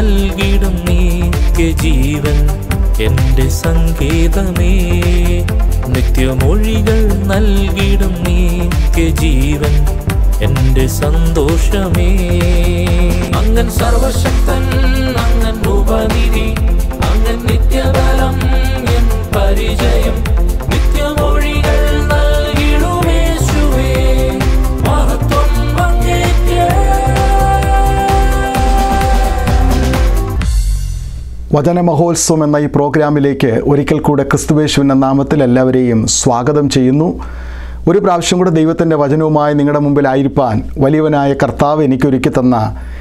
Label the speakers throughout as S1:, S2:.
S1: നൽകിടും നീത്യജീവൻ എൻ്റെ സങ്കേതമേ നിത്യമൊഴികൾ നൽകിടും നീത്യജീവൻ എൻ്റെ സന്തോഷമേ അങ്ങൻ സർവശക്തൻ അങ്ങൻ ഉപനിധി അങ്ങൻ നിത്യബലം എൻ പരിചയം നിത്യമൊഴികൾ നൽകിടുമേശുവേ മഹത്വം അങ്ങേക്കേ
S2: വചനമഹോത്സവം എന്ന ഈ പ്രോഗ്രാമിലേക്ക് ഒരിക്കൽ കൂടെ ക്രിസ്തുവേശുവിൻ്റെ നാമത്തിൽ എല്ലാവരെയും സ്വാഗതം ചെയ്യുന്നു ഒരു പ്രാവശ്യം കൂടെ ദൈവത്തിൻ്റെ വചനവുമായി നിങ്ങളുടെ മുമ്പിലായിരിക്കാൻ വലിയവനായ കർത്താവ് എനിക്കൊരുക്കി തന്ന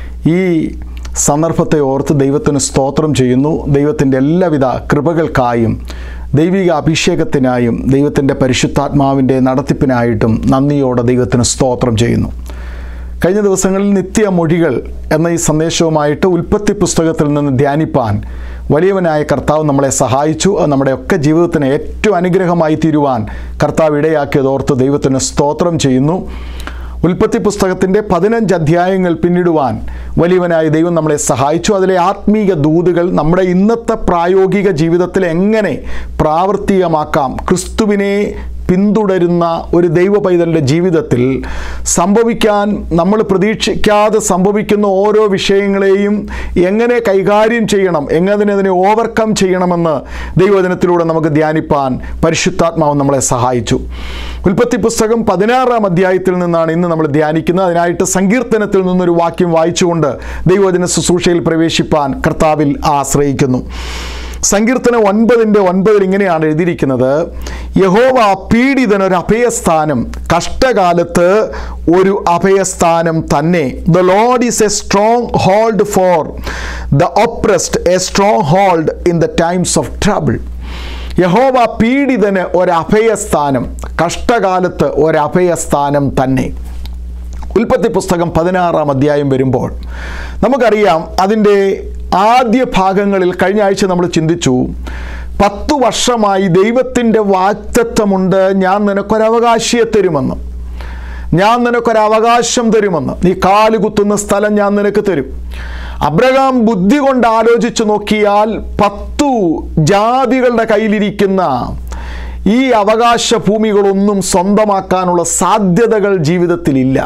S2: ഈ സന്ദർഭത്തെ ഓർത്ത് ദൈവത്തിന് സ്തോത്രം ചെയ്യുന്നു ദൈവത്തിൻ്റെ എല്ലാവിധ കൃപകൾക്കായും ദൈവിക അഭിഷേകത്തിനായും ദൈവത്തിൻ്റെ പരിശുദ്ധാത്മാവിൻ്റെ നടത്തിപ്പിനായിട്ടും നന്ദിയോടെ ദൈവത്തിന് സ്തോത്രം ചെയ്യുന്നു കഴിഞ്ഞ ദിവസങ്ങളിൽ നിത്യമൊഴികൾ എന്ന ഈ സന്ദേശവുമായിട്ട് ഉൽപ്പത്തി പുസ്തകത്തിൽ നിന്ന് ധ്യാനിപ്പാൻ വലിയവനായ കർത്താവ് നമ്മളെ സഹായിച്ചു അത് നമ്മുടെ ഒക്കെ ജീവിതത്തിന് ഏറ്റവും അനുഗ്രഹമായി തീരുവാൻ കർത്താവ് ഇടയാക്കിയതോർത്ത് ദൈവത്തിന് സ്തോത്രം ചെയ്യുന്നു ഉൽപ്പത്തി പുസ്തകത്തിൻ്റെ പതിനഞ്ച് അധ്യായങ്ങൾ പിന്നിടുവാൻ വലിയവനായ ദൈവം നമ്മളെ സഹായിച്ചു അതിലെ ആത്മീക ദൂതുകൾ നമ്മുടെ ഇന്നത്തെ പ്രായോഗിക ജീവിതത്തിൽ എങ്ങനെ പ്രാവർത്തികമാക്കാം ക്രിസ്തുവിനെ പിന്തുടരുന്ന ഒരു ദൈവ പൈതലിൻ്റെ ജീവിതത്തിൽ സംഭവിക്കാൻ നമ്മൾ പ്രതീക്ഷിക്കാതെ സംഭവിക്കുന്ന ഓരോ വിഷയങ്ങളെയും എങ്ങനെ കൈകാര്യം ചെയ്യണം എങ്ങനെ അതിനെ ഓവർകം ചെയ്യണമെന്ന് ദൈവവചനത്തിലൂടെ നമുക്ക് ധ്യാനിപ്പാൻ പരിശുദ്ധാത്മാവ് നമ്മളെ സഹായിച്ചു ഉൽപ്പത്തി പുസ്തകം പതിനാറാം അധ്യായത്തിൽ നിന്നാണ് ഇന്ന് നമ്മൾ ധ്യാനിക്കുന്നത് അതിനായിട്ട് സങ്കീർത്തനത്തിൽ നിന്നൊരു വാക്യം വായിച്ചുകൊണ്ട് ദൈവവചന ശുശ്രൂഷയിൽ പ്രവേശിപ്പാൻ കർത്താവിൽ ആശ്രയിക്കുന്നു സങ്കീർത്തനം ഒൻപതിൻ്റെ ഒൻപതിൽ ഇങ്ങനെയാണ് എഴുതിയിരിക്കുന്നത് യഹോവ പീഡിതൻ ഒരു അഭയസ്ഥാനം കഷ്ടകാലത്ത് ഒരു അഭയസ്ഥാനം തന്നെ the lord is a stronghold for the oppressed a stronghold in the times of trouble യഹോവ പീഡിതന് ഒരു അഭയസ്ഥാനം കഷ്ടകാലത്ത് ഒരു അഭയസ്ഥാനം തന്നെ ഉൽപ്പത്തി പുസ്തകം പതിനാറാം അധ്യായം വരുമ്പോൾ നമുക്കറിയാം അതിൻ്റെ ആദ്യ ഭാഗങ്ങളിൽ കഴിഞ്ഞ ആഴ്ച നമ്മൾ ചിന്തിച്ചു പത്തു വർഷമായി ദൈവത്തിൻ്റെ വാക്തത്വമുണ്ട് ഞാൻ നിനക്കൊരവകാശിയെ തരുമെന്ന് ഞാൻ നിനക്കൊരവകാശം തരുമെന്ന് നീ കാല് കുത്തുന്ന സ്ഥലം ഞാൻ നിനക്ക് തരും അബ്രഹാം ബുദ്ധി കൊണ്ട് ആലോചിച്ച് നോക്കിയാൽ പത്തു ജാതികളുടെ കയ്യിലിരിക്കുന്ന ഈ അവകാശ ഭൂമികളൊന്നും സ്വന്തമാക്കാനുള്ള സാധ്യതകൾ ജീവിതത്തിലില്ല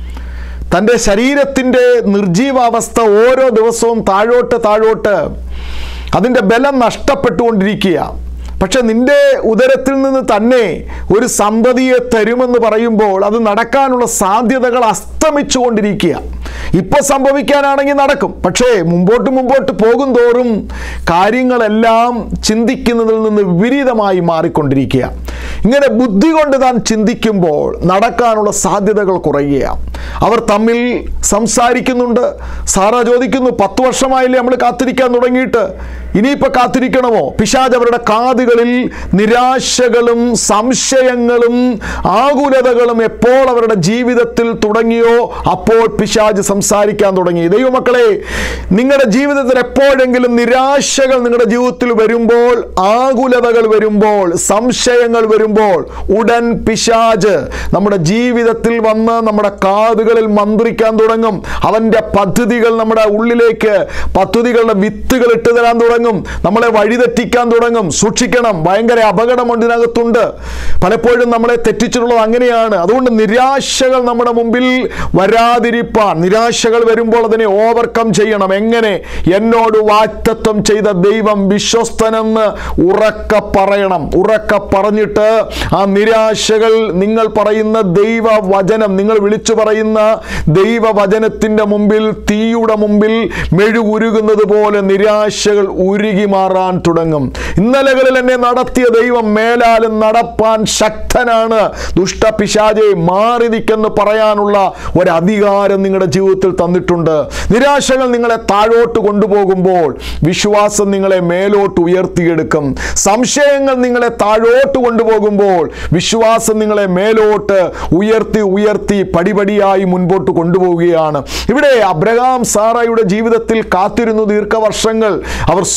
S2: തൻ്റെ ശരീരത്തിൻ്റെ നിർജീവാവസ്ഥ ഓരോ ദിവസവും താഴോട്ട് താഴോട്ട് അതിൻ്റെ ബലം നഷ്ടപ്പെട്ടുകൊണ്ടിരിക്കുക പക്ഷെ നിന്റെ ഉദരത്തിൽ നിന്ന് തന്നെ ഒരു സന്തതിയെ തരുമെന്ന് പറയുമ്പോൾ അത് നടക്കാനുള്ള സാധ്യതകൾ അസ്തമിച്ചുകൊണ്ടിരിക്കുക ഇപ്പൊ സംഭവിക്കാനാണെങ്കിൽ നടക്കും പക്ഷേ മുമ്പോട്ട് മുമ്പോട്ട് പോകും തോറും കാര്യങ്ങളെല്ലാം ചിന്തിക്കുന്നതിൽ നിന്ന് വിപരീതമായി മാറിക്കൊണ്ടിരിക്കുക ഇങ്ങനെ ബുദ്ധി കൊണ്ട് താൻ ചിന്തിക്കുമ്പോൾ നടക്കാനുള്ള സാധ്യതകൾ കുറയുകയാണ് അവർ തമ്മിൽ സംസാരിക്കുന്നുണ്ട് സാറ ചോദിക്കുന്നു പത്ത് വർഷമായില്ലേ നമ്മൾ കാത്തിരിക്കാൻ തുടങ്ങിയിട്ട് ഇനിയിപ്പോൾ കാത്തിരിക്കണമോ പിശാജ് അവരുടെ കാതുകളിൽ നിരാശകളും സംശയങ്ങളും ആകുലതകളും എപ്പോൾ അവരുടെ ജീവിതത്തിൽ തുടങ്ങിയോ അപ്പോൾ പിശാജ് സംസാരിക്കാൻ തുടങ്ങി ദൈവമക്കളെ നിങ്ങളുടെ ജീവിതത്തിൽ എപ്പോഴെങ്കിലും നിരാശകൾ നിങ്ങളുടെ ജീവിതത്തിൽ വരുമ്പോൾ ആകുലതകൾ വരുമ്പോൾ സംശയങ്ങൾ വരുമ്പോൾ ഉടൻ പിശാജ് നമ്മുടെ ജീവിതത്തിൽ വന്ന് നമ്മുടെ കാതുകളിൽ മന്ത്രിക്കാൻ തുടങ്ങും അവൻ്റെ പദ്ധതികൾ നമ്മുടെ ഉള്ളിലേക്ക് പദ്ധതികളുടെ വിത്തുകൾ ഇട്ട് തരാൻ തുടങ്ങും നമ്മളെ വഴിതെറ്റിക്കാൻ തുടങ്ങും സൂക്ഷിക്കണം ഭയങ്കര അപകടമുണ്ട് ഇതിനകത്തുണ്ട് പലപ്പോഴും നമ്മളെ തെറ്റിച്ചിട്ടുള്ളത് അങ്ങനെയാണ് അതുകൊണ്ട് നിരാശകൾ നമ്മുടെ മുമ്പിൽ വരാതിരിപ്പാൻ നിരാശകൾ വരുമ്പോൾ അതിനെ ഓവർകം ചെയ്യണം എങ്ങനെ എന്നോട് വാറ്റത്വം ചെയ്ത ദൈവം വിശ്വസ്തനെന്ന് ഉറക്ക പറയണം ഉറക്ക പറഞ്ഞിട്ട് ആ നിരാശകൾ നിങ്ങൾ പറയുന്ന ദൈവ വചനം നിങ്ങൾ വിളിച്ചു പറയുന്ന ദൈവവചനത്തിൻ്റെ മുമ്പിൽ തീയുടെ മുമ്പിൽ മെഴുകുരുകുന്നത് പോലെ നിരാശകൾ ഉരുകി മാറാൻ തുടങ്ങും ഇന്നലകളിൽ എന്നെ നടത്തിയ ദൈവം മേലാലും നടപ്പാൻ ശക്തനാണ് ദുഷ്ടപിശാചെ മാറി നിൽക്കെന്ന് പറയാനുള്ള ഒരധികാരം നിങ്ങളുടെ ജീവിതത്തിൽ തന്നിട്ടുണ്ട് നിരാശകൾ നിങ്ങളെ താഴോട്ട് കൊണ്ടുപോകുമ്പോൾ വിശ്വാസം നിങ്ങളെ മേലോട്ട് ഉയർത്തിയെടുക്കും സംശയങ്ങൾ നിങ്ങളെ താഴോട്ട് കൊണ്ടുപോകുമ്പോൾ വിശ്വാസം നിങ്ങളെ മേലോട്ട് ഉയർത്തി ഉയർത്തി പടിപടിയായി മുൻപോട്ട് കൊണ്ടുപോവുകയാണ് ഇവിടെ അബ്രഹാം സാറയുടെ ജീവിതത്തിൽ കാത്തിരുന്നു ദീർഘവർഷങ്ങൾ അവർ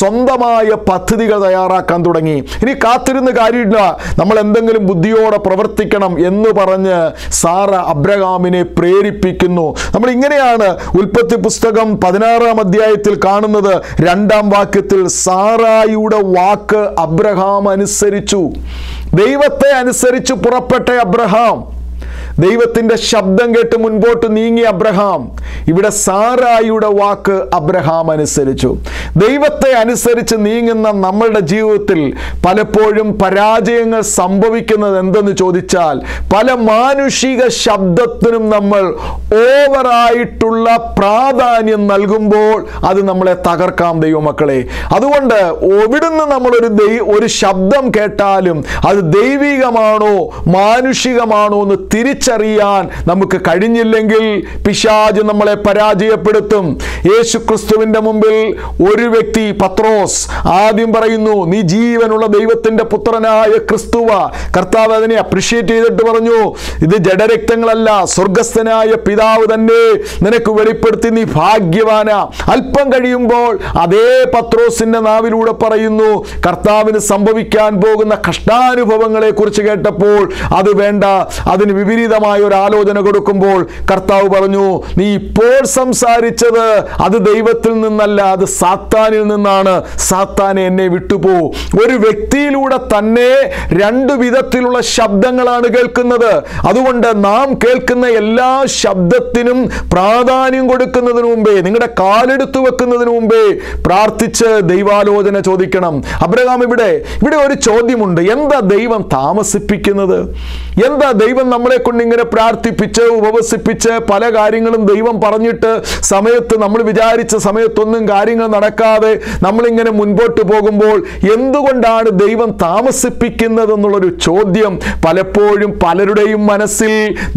S2: സ്വന്തമായ പദ്ധതികൾ തയ്യാറാക്കാൻ തുടങ്ങി ഇനി കാത്തിരുന്ന് കാര്യമില്ല നമ്മൾ എന്തെങ്കിലും ബുദ്ധിയോടെ പ്രവർത്തിക്കണം എന്ന് പറഞ്ഞ് സാറ അബ്രഹാമിനെ പ്രേരിപ്പിക്കുന്നു നമ്മൾ ഇങ്ങനെയാണ് ഉൽപ്പത്തി പുസ്തകം പതിനാറാം അധ്യായത്തിൽ കാണുന്നത് രണ്ടാം വാക്യത്തിൽ സാറായിയുടെ വാക്ക് അബ്രഹാം അനുസരിച്ചു ദൈവത്തെ അനുസരിച്ച് പുറപ്പെട്ട അബ്രഹാം ദൈവത്തിൻ്റെ ശബ്ദം കേട്ട് മുൻപോട്ട് നീങ്ങിയ അബ്രഹാം ഇവിടെ സാറായിയുടെ വാക്ക് അബ്രഹാം അനുസരിച്ചു ദൈവത്തെ അനുസരിച്ച് നീങ്ങുന്ന നമ്മളുടെ ജീവിതത്തിൽ പലപ്പോഴും പരാജയങ്ങൾ സംഭവിക്കുന്നത് എന്തെന്ന് ചോദിച്ചാൽ പല മാനുഷിക ശബ്ദത്തിനും നമ്മൾ ഓവറായിട്ടുള്ള പ്രാധാന്യം നൽകുമ്പോൾ അത് നമ്മളെ തകർക്കാം ദൈവമക്കളെ അതുകൊണ്ട് എവിടുന്ന് നമ്മളൊരു ദൈ ഒരു ശബ്ദം കേട്ടാലും അത് ദൈവികമാണോ മാനുഷികമാണോ എന്ന് തിരിച്ചറിയാൻ നമുക്ക് കഴിഞ്ഞില്ലെങ്കിൽ പിശാജ് നമ്മളെ പരാജയപ്പെടുത്തും യേശു ക്രിസ്തുവിൻ്റെ മുമ്പിൽ ഒരു വ്യക്തി പത്രോസ് ആദ്യം പറയുന്നു നീ ജീവനുള്ള ദൈവത്തിൻ്റെ പുത്രനായ ക്രിസ്തുവ കർത്താവ് അതിനെ അപ്രിഷ്യേറ്റ് ചെയ്തിട്ട് പറഞ്ഞു ഇത് ജഡരക്തങ്ങളല്ല സ്വർഗസ്ഥനായ പിതാവ് തന്നെ നിനക്ക് വെളിപ്പെടുത്തി നീ ഭാഗ്യവാന അല്പം കഴിയുമ്പോൾ അതേ പത്രോസിന്റെ നാവിലൂടെ പറയുന്നു കർത്താവിന് സംഭവിക്കാൻ പോകുന്ന കഷ്ടാനുഭവങ്ങളെ കുറിച്ച് കേട്ടപ്പോൾ അത് വേണ്ട അതിന് വിപരീതമായ ഒരു ആലോചന കൊടുക്കുമ്പോൾ കർത്താവ് പറഞ്ഞു നീ ഇപ്പോൾ സംസാരിച്ചത് അത് ദൈവത്തിൽ നിന്നല്ല അത് സാത്താനിൽ നിന്നാണ് സാത്താനെ എന്നെ വിട്ടുപോ ഒരു വ്യക്തിയിലൂടെ തന്നെ രണ്ടു വിധത്തിലുള്ള ശബ്ദങ്ങളാണ് കേൾക്കുന്നത് അതുകൊണ്ട് നാം കേൾക്കുന്ന എല്ലാ ശബ്ദത്തിനും പ്രാധാന്യം കൊടുക്കുന്നതിന് മുമ്പേ നിങ്ങളുടെ കാലെടുത്തു വെക്കുന്നതിന് മുമ്പേ പ്രാർത്ഥിച്ച് ദൈവാലോചന ചോദിക്കണം അബ്രഹാം ഇവിടെ ഇവിടെ ഒരു ചോദ്യമുണ്ട് എന്താ ദൈവം താമസിപ്പിക്കുന്നത് എന്താ ദൈവം നമ്മളെ കൊണ്ട് ഇങ്ങനെ പ്രാർത്ഥിപ്പിച്ച് ഉപവസിപ്പിച്ച് പല കാര്യങ്ങളും ദൈവം പറഞ്ഞിട്ട് സമയത്ത് നമ്മൾ വിചാരിച്ച സമയത്തൊന്നും കാര്യങ്ങൾ നടക്കാതെ നമ്മളിങ്ങനെ മുൻപോട്ട് പോകുമ്പോൾ എന്തുകൊണ്ടാണ് ദൈവം താമസിപ്പിക്കുന്നത് എന്നുള്ളൊരു ചോദ്യം പലപ്പോഴും പലരുടെയും മനസ്സിൽ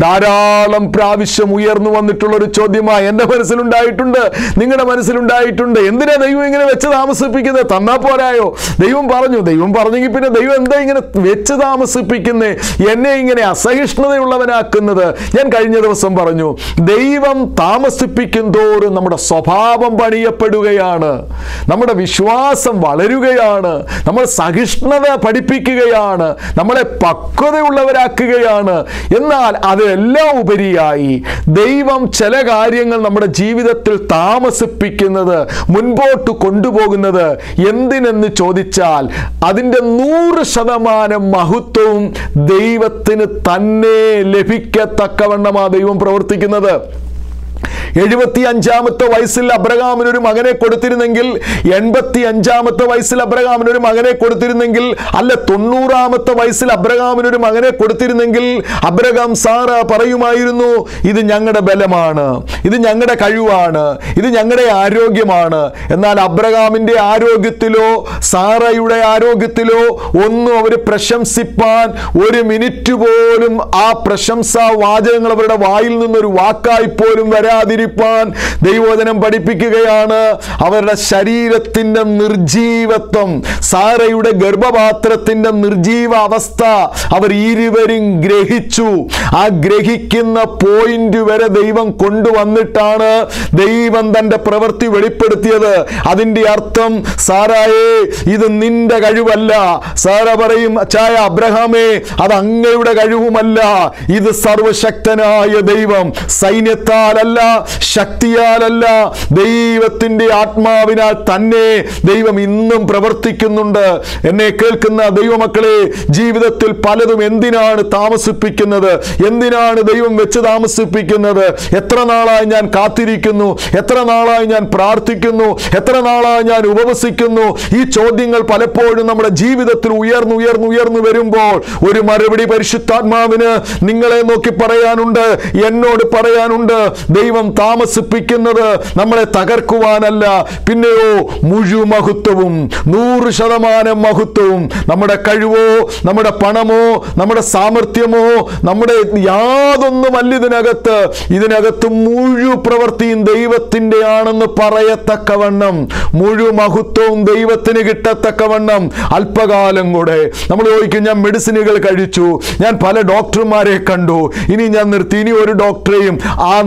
S2: ധാരാളം പ്രാവശ്യം ഉയർന്നു വന്നിട്ടുള്ള ഒരു ചോദ്യമായി എൻ്റെ മനസ്സിലുണ്ടായിട്ടുണ്ട് നിങ്ങളുടെ മനസ്സിലുണ്ടായിട്ടുണ്ട് എന്തിനാ ദൈവം ഇങ്ങനെ വെച്ച് താമസിപ്പിക്കുന്നത് തന്നാ പോരായോ ദൈവം പറഞ്ഞു ദൈവം പറഞ്ഞെങ്കിൽ പിന്നെ ദൈവം എന്താ ഇങ്ങനെ വെച്ച് താമസിപ്പിക്കുന്നേ എന്നെ ഇങ്ങനെ അസഹിഷ്ണുതയുള്ളവനാക്കുന്നത് ഞാൻ കഴിഞ്ഞ ദിവസം പറഞ്ഞു ദൈവം താമസിപ്പിക്കും തോറും നമ്മുടെ സ്വഭാവം പണിയപ്പെടുകയാണ് നമ്മുടെ വിശ്വാസം വളരുകയാണ് നമ്മൾ സഹിഷ്ണുത പഠിപ്പിക്കുകയാണ് നമ്മളെ പക്വതയുള്ളവരാക്കുകയാണ് എന്നാൽ അതെല്ലാം ഉപരിയായി ദൈവം ചില കാര്യങ്ങൾ നമ്മുടെ ജീവിതത്തിൽ താമസിപ്പിക്കുന്നത് മുൻപോട്ട് കൊണ്ടുപോകുന്നത് എന്തിനെന്ന് ചോദിച്ചാൽ അതിൻ്റെ നൂറ് ശതമാനം മഹത്വവും ദൈവത്തിന് തന്നെ ലഭിക്കത്തക്കവണ്ണമാ ദൈവം പ്രവർത്തിക്കുന്നത് എഴുപത്തി അഞ്ചാമത്തെ വയസ്സിൽ അബ്രഹാമിന് ഒരു മകനെ കൊടുത്തിരുന്നെങ്കിൽ എൺപത്തി അഞ്ചാമത്തെ വയസ്സിൽ അബ്രഹാമിന് ഒരു മകനെ കൊടുത്തിരുന്നെങ്കിൽ അല്ല തൊണ്ണൂറാമത്തെ വയസ്സിൽ അബ്രഹാമിന് ഒരു മകനെ കൊടുത്തിരുന്നെങ്കിൽ അബ്രഹാം സാറ പറയുമായിരുന്നു ഇത് ഞങ്ങളുടെ ബലമാണ് ഇത് ഞങ്ങളുടെ കഴിവാണ് ഇത് ഞങ്ങളുടെ ആരോഗ്യമാണ് എന്നാൽ അബ്രഹാമിന്റെ ആരോഗ്യത്തിലോ സാറയുടെ ആരോഗ്യത്തിലോ ഒന്നും അവർ പ്രശംസിപ്പാൻ ഒരു മിനിറ്റ് പോലും ആ പ്രശംസാ വാചകങ്ങൾ അവരുടെ വായിൽ നിന്നൊരു വാക്കായി പോലും വരാതിരിപ്പാൻ ദൈവവചനം പഠിപ്പിക്കുകയാണ് അവരുടെ ശരീരത്തിന്റെ നിർജീവത്വം സാറയുടെ ഗർഭപാത്രത്തിന്റെ നിർജീവ അവസ്ഥ അവർ ഇരുവരും ഗ്രഹിച്ചു ആ ഗ്രഹിക്കുന്ന പോയിന്റ് വരെ ദൈവം കൊണ്ടുവന്നിട്ടാണ് ദൈവം തന്റെ പ്രവൃത്തി വെളിപ്പെടുത്തിയത് അതിന്റെ അർത്ഥം സാറായേ ഇത് നിന്റെ കഴിവല്ല സാറ പറയും ചായ അബ്രഹാമേ അത് അങ്ങയുടെ കഴിവുമല്ല ഇത് സർവശക്തനായ ദൈവം സൈന്യത്താലല്ല ശക്തിയാലല്ല ദൈവത്തിന്റെ ആത്മാവിനാൽ തന്നെ ദൈവം ഇന്നും പ്രവർത്തിക്കുന്നുണ്ട് എന്നെ കേൾക്കുന്ന ദൈവമക്കളെ ജീവിതത്തിൽ പലതും എന്തിനാണ് താമസിപ്പിക്കുന്നത് എന്തിനാണ് ദൈവം വെച്ച് താമസിപ്പിക്കുന്നത് എത്ര നാളായി ഞാൻ കാത്തിരിക്കുന്നു എത്ര നാളായി ഞാൻ പ്രാർത്ഥിക്കുന്നു എത്ര നാളായി ഞാൻ ഉപവസിക്കുന്നു ഈ ചോദ്യങ്ങൾ പലപ്പോഴും നമ്മുടെ ജീവിതത്തിൽ ഉയർന്നു ഉയർന്നു ഉയർന്നു വരുമ്പോൾ ഒരു മറുപടി പരിശുദ്ധാത്മാവിന് നിങ്ങളെ നോക്കി പറയാനുണ്ട് എന്നോട് പറയാനുണ്ട് ദൈവം താമസിപ്പിക്കുന്നത് നമ്മളെ തകർക്കുവാനല്ല പിന്നെയോ മുഴുമഹത്വവും നൂറ് ശതമാനം മഹത്വവും നമ്മുടെ കഴിവോ നമ്മുടെ പണമോ നമ്മുടെ സാമർഥ്യമോ നമ്മുടെ യാതൊന്നുമല്ല ഇതിനകത്ത് ഇതിനകത്ത് മുഴു പ്രവൃത്തിയും ദൈവത്തിൻ്റെ ആണെന്ന് പറയത്തക്കവണ്ണം മുഴു മഹത്വവും ദൈവത്തിന് കിട്ടത്തക്കവണ്ണം അല്പകാലം കൂടെ നമ്മൾ ചോദിക്കും ഞാൻ മെഡിസിനുകൾ കഴിച്ചു ഞാൻ പല ഡോക്ടർമാരെ കണ്ടു ഇനി ഞാൻ നിർത്തി ഇനി ഒരു ഡോക്ടറെയും ആ നിർത്തുന്ന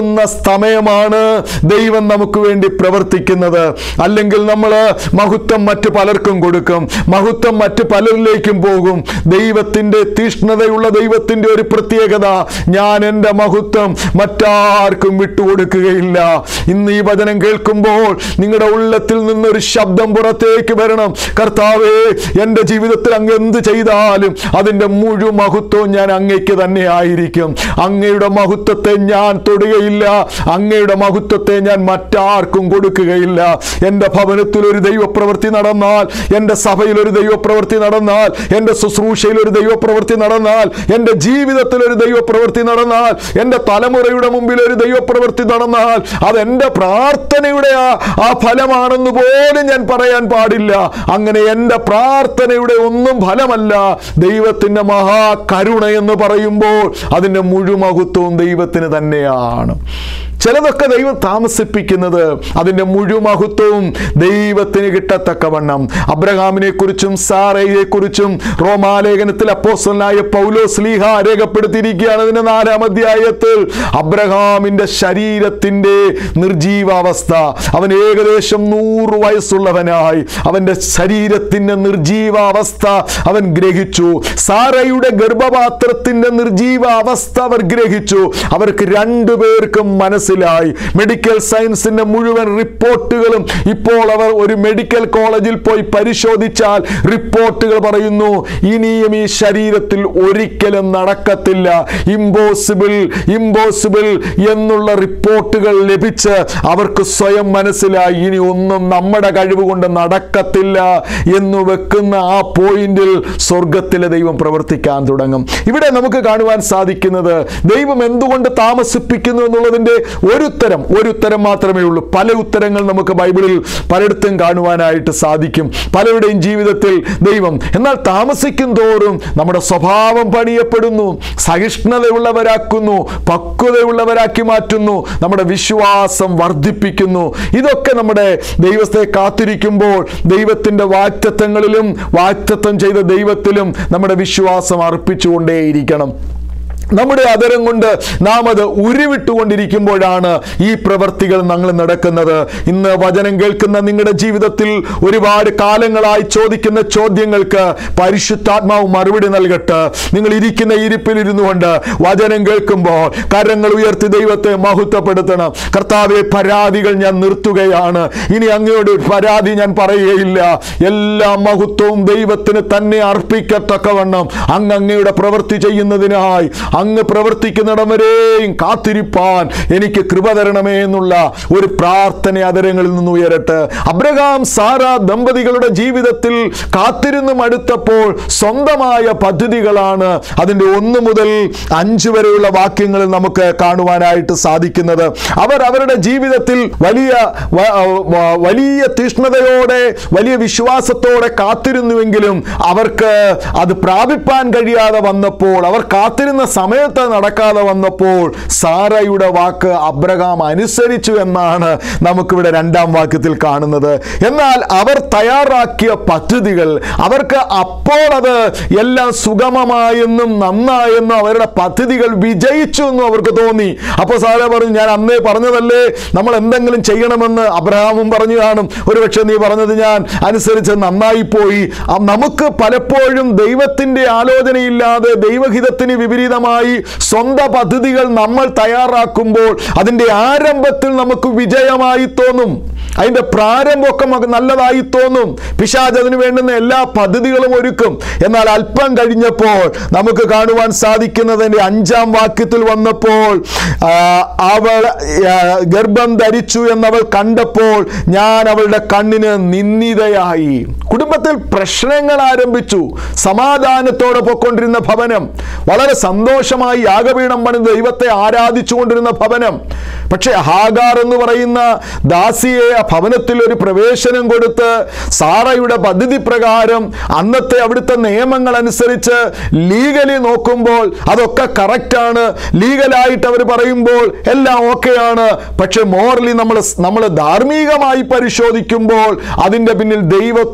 S2: എത്തുന്ന സമയമാണ് ദൈവം നമുക്ക് വേണ്ടി പ്രവർത്തിക്കുന്നത് അല്ലെങ്കിൽ നമ്മൾ മഹത്വം മറ്റു പലർക്കും കൊടുക്കും മഹത്വം മറ്റു പലരിലേക്കും പോകും ദൈവത്തിൻ്റെ തീഷ്ണതയുള്ള ദൈവത്തിൻ്റെ ഒരു പ്രത്യേകത ഞാൻ എൻ്റെ മഹത്വം മറ്റാർക്കും വിട്ടുകൊടുക്കുകയില്ല ഇന്ന് ഈ വചനം കേൾക്കുമ്പോൾ നിങ്ങളുടെ ഉള്ളത്തിൽ നിന്നൊരു ശബ്ദം പുറത്തേക്ക് വരണം കർത്താവേ എൻ്റെ ജീവിതത്തിൽ അങ്ങ് എന്ത് ചെയ്താലും അതിൻ്റെ മുഴു മഹത്വവും ഞാൻ അങ്ങയ്ക്ക് തന്നെ ആയിരിക്കും അങ്ങയുടെ മഹത്വത്തെ ഞാൻ തൊടുകയില്ല അങ്ങയുടെ മഹത്വത്തെ ഞാൻ മറ്റാർക്കും കൊടുക്കുകയില്ല എൻ്റെ ഭവനത്തിൽ ഒരു ദൈവപ്രവൃത്തി നടന്നാൽ എൻ്റെ സഭയിൽ ഒരു ദൈവപ്രവൃത്തി നടന്നാൽ എൻ്റെ ശുശ്രൂഷയിൽ ഒരു ദൈവപ്രവൃത്തി നടന്നാൽ എൻ്റെ ജീവിതത്തിൽ ഒരു ദൈവപ്രവൃത്തി നടന്നാൽ എൻ്റെ തലമുറയുടെ മുമ്പിൽ ഒരു ദൈവപ്രവൃത്തി നടന്നാൽ അത് എൻ്റെ പ്രാർത്ഥനയുടെ ആ ആ ഫലമാണെന്ന് പോലും ഞാൻ പറയാൻ പാടില്ല അങ്ങനെ എൻ്റെ പ്രാർത്ഥനയുടെ ഒന്നും ഫലമല്ല ദൈവത്തിൻ്റെ മഹാകരുണ എന്ന് പറയുമ്പോൾ അതിൻ്റെ മുഴുമഹത്വവും ദൈവത്തിന് തന്നെയാണ് ചിലതൊക്കെ ദൈവം താമസിപ്പിക്കുന്നത് അതിൻ്റെ മുഴുമഹത്വവും ദൈവത്തിന് കിട്ടത്തക്കവണ്ണം അബ്രഹാമിനെ കുറിച്ചും സാറയെ കുറിച്ചും റോമാലേഖനത്തിൽ അപ്പോസ്റ്റലായ പൗലോ സ്ലീഹ രേഖപ്പെടുത്തിയിരിക്കുകയാണ് അതിന്റെ നാലാം അധ്യായത്തിൽ അബ്രഹാമിന്റെ ശരീരത്തിന്റെ നിർജീവാവസ്ഥ അവൻ ഏകദേശം നൂറ് വയസ്സുള്ളവനായി അവന്റെ ശരീരത്തിന്റെ നിർജീവാവസ്ഥ അവൻ ഗ്രഹിച്ചു സാറയുടെ ഗർഭപാത്രത്തിന്റെ നിർജീവാവസ്ഥ അവർ ഗ്രഹിച്ചു അവർക്ക് രണ്ടുപേർക്കും മനസ്സിലായി മെഡിക്കൽ സയൻസിന്റെ മുഴുവൻ റിപ്പോർട്ടുകളും ഇപ്പോൾ അവർ ഒരു മെഡിക്കൽ കോളേജിൽ പോയി പരിശോധിച്ചാൽ റിപ്പോർട്ടുകൾ പറയുന്നു ഇനിയും ഈ ശരീരത്തിൽ ഒരിക്കലും നടക്കത്തില്ല ഇമ്പോസിബിൾ ഇമ്പോസിബിൾ എന്നുള്ള റിപ്പോർട്ടുകൾ ലഭിച്ച് അവർക്ക് സ്വയം മനസ്സിലായി ഇനി ഒന്നും നമ്മുടെ കഴിവ് കൊണ്ട് നടക്കത്തില്ല എന്ന് വെക്കുന്ന ആ പോയിന്റിൽ സ്വർഗത്തിലെ ദൈവം പ്രവർത്തിക്കാൻ തുടങ്ങും ഇവിടെ നമുക്ക് കാണുവാൻ സാധിക്കുന്നത് ദൈവം എന്തുകൊണ്ട് താമസിപ്പിക്കുന്നു എന്നുള്ളതിൻ്റെ ഒരു ഉത്തരം ഒരു ഉത്തരം മാത്രമേ ഉള്ളൂ പല ഉത്തരങ്ങൾ നമുക്ക് ബൈബിളിൽ പലയിടത്തും കാണുവാനായിട്ട് സാധിക്കും പലരുടെയും ജീവിതത്തിൽ ദൈവം എന്നാൽ താമസിക്കും തോറും നമ്മുടെ സ്വഭാവം പണിയപ്പെടുന്നു സഹിഷ്ണുതയുള്ളവരാക്കുന്നു പക്വതയുള്ളവരാക്കി മാറ്റുന്നു നമ്മുടെ വിശ്വാസം വർദ്ധിപ്പിക്കുന്നു ഇതൊക്കെ നമ്മുടെ ദൈവത്തെ കാത്തിരിക്കുമ്പോൾ ദൈവത്തിൻ്റെ വാക്തത്വങ്ങളിലും വാക്തത്വം ചെയ്ത ദൈവത്തിലും നമ്മുടെ വിശ്വാസം അർപ്പിച്ചുകൊണ്ടേയിരിക്കണം നമ്മുടെ അതരം കൊണ്ട് നാം അത് ഉരുവിട്ടുകൊണ്ടിരിക്കുമ്പോഴാണ് ഈ പ്രവർത്തികൾ ഞങ്ങൾ നടക്കുന്നത് ഇന്ന് വചനം കേൾക്കുന്ന നിങ്ങളുടെ ജീവിതത്തിൽ ഒരുപാട് കാലങ്ങളായി ചോദിക്കുന്ന ചോദ്യങ്ങൾക്ക് പരിശുദ്ധാത്മാവ് മറുപടി നൽകട്ടെ നിങ്ങൾ ഇരിക്കുന്ന ഇരിപ്പിൽ ഇരുന്നു കൊണ്ട് വചനം കേൾക്കുമ്പോൾ കരങ്ങൾ ഉയർത്തി ദൈവത്തെ മഹത്വപ്പെടുത്തണം കർത്താവെ പരാതികൾ ഞാൻ നിർത്തുകയാണ് ഇനി അങ്ങയോട് ഒരു പരാതി ഞാൻ പറയുകയില്ല എല്ലാ മഹത്വവും ദൈവത്തിന് തന്നെ അർപ്പിക്കത്തക്കവണ്ണം അങ്ങ് അങ്ങയുടെ പ്രവൃത്തി ചെയ്യുന്നതിനായി അങ്ങ് പ്രവർത്തിക്കുന്നിടം വരെയും കാത്തിരിപ്പാൻ എനിക്ക് കൃപ തരണമേ എന്നുള്ള ഒരു പ്രാർത്ഥന അതരങ്ങളിൽ നിന്ന് ഉയരട്ടെ അബ്രഹാം സാര ദമ്പതികളുടെ ജീവിതത്തിൽ കാത്തിരുന്ന് മടുത്തപ്പോൾ സ്വന്തമായ പദ്ധതികളാണ് അതിൻ്റെ ഒന്ന് മുതൽ അഞ്ച് വരെയുള്ള വാക്യങ്ങളിൽ നമുക്ക് കാണുവാനായിട്ട് സാധിക്കുന്നത് അവർ അവരുടെ ജീവിതത്തിൽ വലിയ വ- വ- വലിയ തീഷ്ണതയോടെ വലിയ വിശ്വാസത്തോടെ കാത്തിരുന്നുവെങ്കിലും അവർക്ക് അത് പ്രാപിപ്പാൻ കഴിയാതെ വന്നപ്പോൾ അവർ കാത്തിരുന്ന സമയത്ത് നടക്കാതെ വന്നപ്പോൾ സാറയുടെ വാക്ക് അബ്രഹാം അനുസരിച്ചു എന്നാണ് നമുക്കിവിടെ രണ്ടാം വാക്യത്തിൽ കാണുന്നത് എന്നാൽ അവർ തയ്യാറാക്കിയ പദ്ധതികൾ അവർക്ക് അപ്പോൾ അത് എല്ലാം സുഗമമായെന്നും നന്നായെന്നും അവരുടെ പദ്ധതികൾ വിജയിച്ചു എന്നും അവർക്ക് തോന്നി അപ്പോൾ സാറ പറഞ്ഞു ഞാൻ അന്നേ പറഞ്ഞതല്ലേ നമ്മൾ എന്തെങ്കിലും ചെയ്യണമെന്ന് അബ്രഹാമും പറഞ്ഞു കാണും ഒരുപക്ഷെ നീ പറഞ്ഞത് ഞാൻ അനുസരിച്ച് നന്നായി പോയി ആ നമുക്ക് പലപ്പോഴും ദൈവത്തിൻ്റെ ആലോചനയില്ലാതെ ദൈവഹിതത്തിന് വിപരീതമായി സ്വന്തം പദ്ധതികൾ നമ്മൾ തയ്യാറാക്കുമ്പോൾ അതിൻ്റെ ആരംഭത്തിൽ നമുക്ക് വിജയമായി തോന്നും അതിൻ്റെ പ്രാരംഭമൊക്കെ നമുക്ക് നല്ലതായി തോന്നും പിശാജ് അതിന് വേണ്ടുന്ന എല്ലാ പദ്ധതികളും ഒരുക്കും എന്നാൽ അല്പം കഴിഞ്ഞപ്പോൾ നമുക്ക് കാണുവാൻ സാധിക്കുന്നതിൻ്റെ അഞ്ചാം വാക്യത്തിൽ വന്നപ്പോൾ ആ, അവൾ ആ, ഗർഭം ധരിച്ചു എന്നവൾ കണ്ടപ്പോൾ ഞാൻ അവളുടെ കണ്ണിന് നിന്ദിതയായി കുടുംബത്തിൽ പ്രശ്നങ്ങൾ ആരംഭിച്ചു സമാധാനത്തോടെ പൊക്കൊണ്ടിരുന്ന ഭവനം വളരെ സന്തോഷമായി യാഗപീഠം പണിത് ദൈവത്തെ ആരാധിച്ചുകൊണ്ടിരുന്ന ഭവനം പക്ഷേ ഹാഗാർ എന്ന് പറയുന്ന ദാസിയെ ആ ഭവനത്തിൽ ഒരു പ്രവേശനം കൊടുത്ത് സാറയുടെ പദ്ധതി പ്രകാരം അന്നത്തെ അവിടുത്തെ നിയമങ്ങൾ അനുസരിച്ച് ലീഗലി നോക്കുമ്പോൾ അതൊക്കെ കറക്റ്റാണ് ലീഗലായിട്ട് അവർ പറയുമ്പോൾ എല്ലാം ഓക്കെയാണ് പക്ഷെ മോറലി നമ്മൾ നമ്മൾ ധാർമ്മികമായി പരിശോധിക്കുമ്പോൾ അതിൻ്റെ പിന്നിൽ ദൈവത്തോട്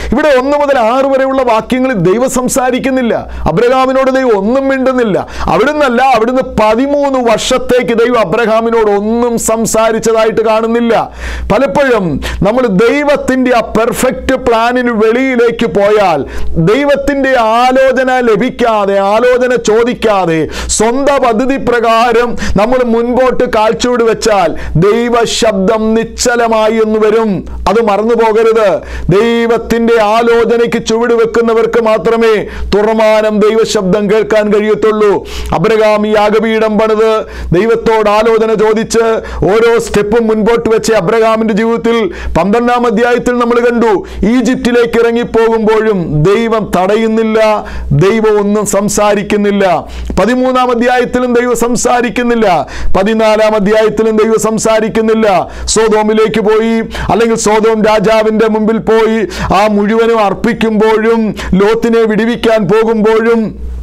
S2: ഇവിടെ ഒന്ന് മുതൽ ആറ് വരെയുള്ള വാക്യങ്ങളിൽ ദൈവം സംസാരിക്കുന്നില്ല അബ്രഹാമിനോട് ദൈവം ഒന്നും മിണ്ടുന്നില്ല അവിടുന്നല്ല അവിടുന്ന് പതിമൂന്ന് വർഷത്തേക്ക് ദൈവം അബ്രഹാമിനോട് ഒന്നും സംസാരിച്ചതായിട്ട് കാണുന്നില്ല പലപ്പോഴും നമ്മൾ ദൈവത്തിൻ്റെ ആ പെർഫെക്റ്റ് പ്ലാനിന് വെളിയിലേക്ക് പോയാൽ ദൈവത്തിൻ്റെ ആലോചന ലഭിക്കാതെ ആലോചന ചോദിക്കാതെ സ്വന്തം പദ്ധതി പ്രകാരം നമ്മൾ മുൻപോട്ട് കാഴ്ചവെട് വെച്ചാൽ ദൈവ ശബ്ദം നിശ്ചലമായി എന്ന് വരും അത് മറന്നു പോകരുത് ദൈവത്തിന്റെ ആലോചനയ്ക്ക് ചുവട് വെക്കുന്നവർക്ക് മാത്രമേ തുറമാനം ദൈവശബ്ദം കേൾക്കാൻ കഴിയത്തുള്ളൂ അബ്രഹാം ഈ യാഗപീഠം പണിത് ദൈവത്തോട് ആലോചന ചോദിച്ച് ഓരോ സ്റ്റെപ്പും മുൻപോട്ട് വെച്ച് അബ്രഹാമിന്റെ ജീവിതത്തിൽ പന്ത്രണ്ടാം അധ്യായത്തിൽ നമ്മൾ കണ്ടു ഈജിപ്തിലേക്ക് ഇറങ്ങിപ്പോകുമ്പോഴും ദൈവം തടയുന്നില്ല ദൈവം ഒന്നും സംസാരിക്കുന്നില്ല പതിമൂന്നാം അധ്യായത്തിലും ദൈവം സംസാരിക്കുന്നില്ല പതിനാലാം അധ്യായത്തിലും ദൈവം സംസാരിക്കുന്നില്ല സോതോമിലേക്ക് പോയി അല്ലെങ്കിൽ സോതോം രാജാവിന്റെ മുമ്പിൽ പോയി ആ മുഴുവനും അർപ്പിക്കുമ്പോഴും ലോത്തിനെ വിടിവിക്കാൻ പോകുമ്പോഴും